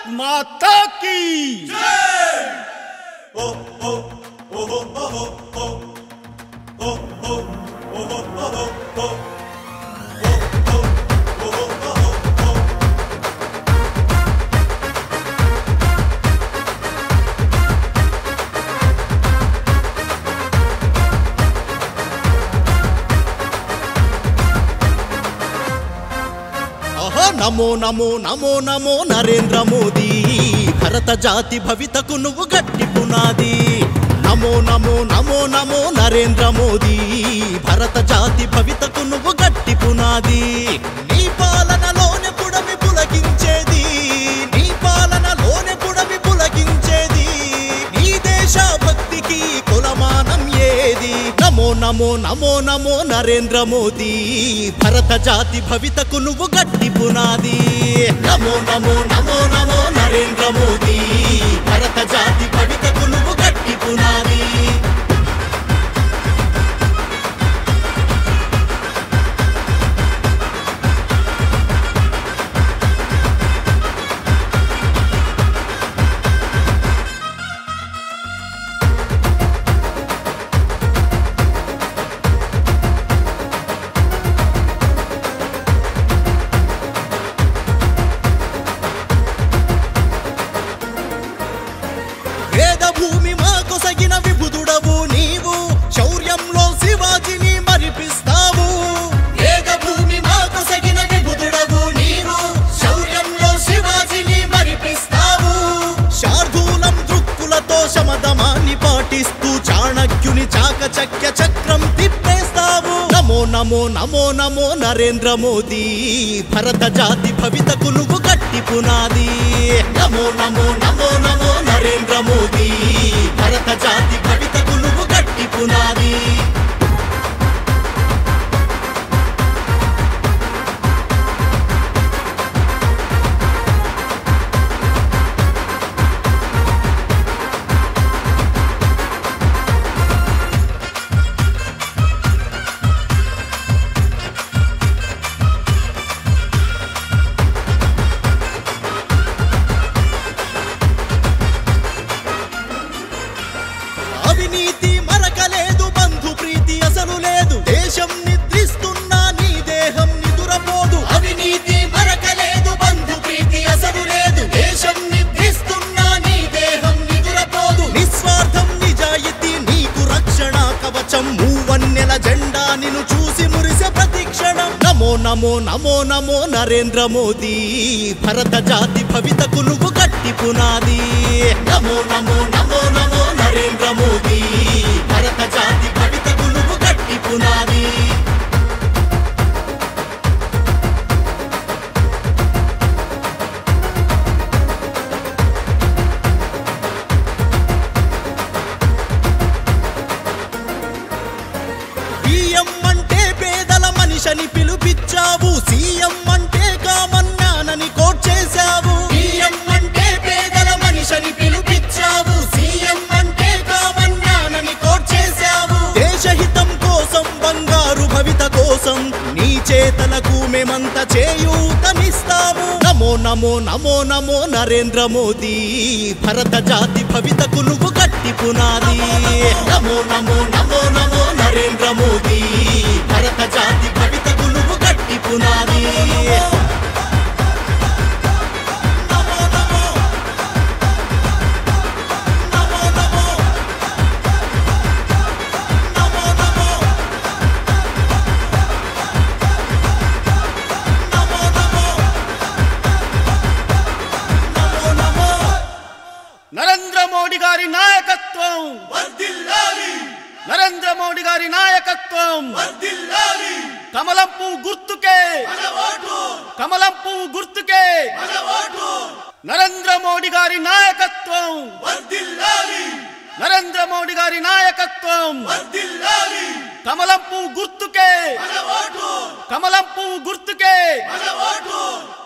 మాతా key ఆహా నమో నమో నమో నమో నరేంద్ర మోదీ భరత జాతి భవితకు నువ్వు గట్టి పునాది నమో నమో నమో నమో నరేంద్ర మోదీ భరత జాతి భవితకు నువ్వు గట్టి పునాది నీ పాలనలోనే పుడమి పులకించేది నీ పాలనలోనే పుడమి పులకించేది నీ దేశ భక్తికి కులమానం ఏది నమో నమో నమో నమో నరేంద్ర మోదీ భరత జాతి భవితకు నువ్వు గట్టి పునాది నమో నమో నమో నమో నరేంద్ర మోదీ భరత జాతి భవితకు నువ్వు గట్టి పునాది వేద భూమి మా కొసగిన విభుదుడవు నీవు శౌర్యంలో శివాజిని మరిపిస్తావు వేద భూమి మా కొసగిన విభుదుడవు నీవు శౌర్యంలో శివాజిని మరిపిస్తావు శార్దూలం దృక్కులతో శమదమాన్ని పాటిస్తూ చాణక్యుని చాకచక్య చక్రం తిప్పేస్తావు నమో నమో నమో నమో నరేంద్ర మోదీ భరత జాతి భవితకు నువ్వు గట్టి పునాది నమో నమో నమో నమో నరేంద్ర మోదీ భరత జాతి భవితకు నువ్వు గట్టి పునాది అవినీతి మరకలేదు బంధు ప్రీతి అసలు లేదు దేశం నిద్రిస్తున్నా నీ దేహం నిదురపోదు అవినీతి మరకలేదు బంధు ప్రీతి అసలు లేదు దేశం నిద్రిస్తున్నా నీ దేహం నిదురపోదు నిస్వార్థం నిజాయితీ నీకు రక్షణ కవచం మూవన్నెల జెండా నిన్ను చూసి మురిసె ప్రతిక్షణం నమో నమో నమో నమో నరేంద్ర మోదీ భరత జాతి భవితకు నువ్వు గట్టి పునాది నమో నమో నమో నమో నరేంద్ర మోదీ భరత జాతి భవితకు నువ్వు గట్టి పునాది బియ్యం అంటే పేదల మనిషిని పిలుపిచ్చావు సీఎం అంటే కామన్నానని కోట్ చేశావు బియ్యం అంటే పేదల మనిషిని పిలుపిచ్చావు సీఎం అంటే కామన్నానని కోట్ చేశావు దేశహితం కోసం బంగారు భవిత కోసం నీ చేతలకు మేమంత చేయూతనిస్తాము నమో నమో నమో నమో నరేంద్ర మోదీ భరత జాతి భవితకు నువ్వు గట్టి పునాది నమో నమో నమో నమో నరేంద్ర మోదీ భరత జాతి భవితకు నువ్వు గట్టి పునాది నమో నమో నమో నమో నమో నమో నమో నమో నమో నమో నరేంద్ర మోడీ గారి నాయకత్వం నరేంద్ర మోడీ గారి నాయకత్వం కమలం పువ్వు గుర్తుకే కమలం పువ్వు గుర్తుకే నరేంద్ర మోడీ గారి నాయకత్వం నరేంద్ర మోడీ గారి నాయకత్వం కమలం పువ్వు గుర్తుకే కమలం పువ్వు గుర్తుకే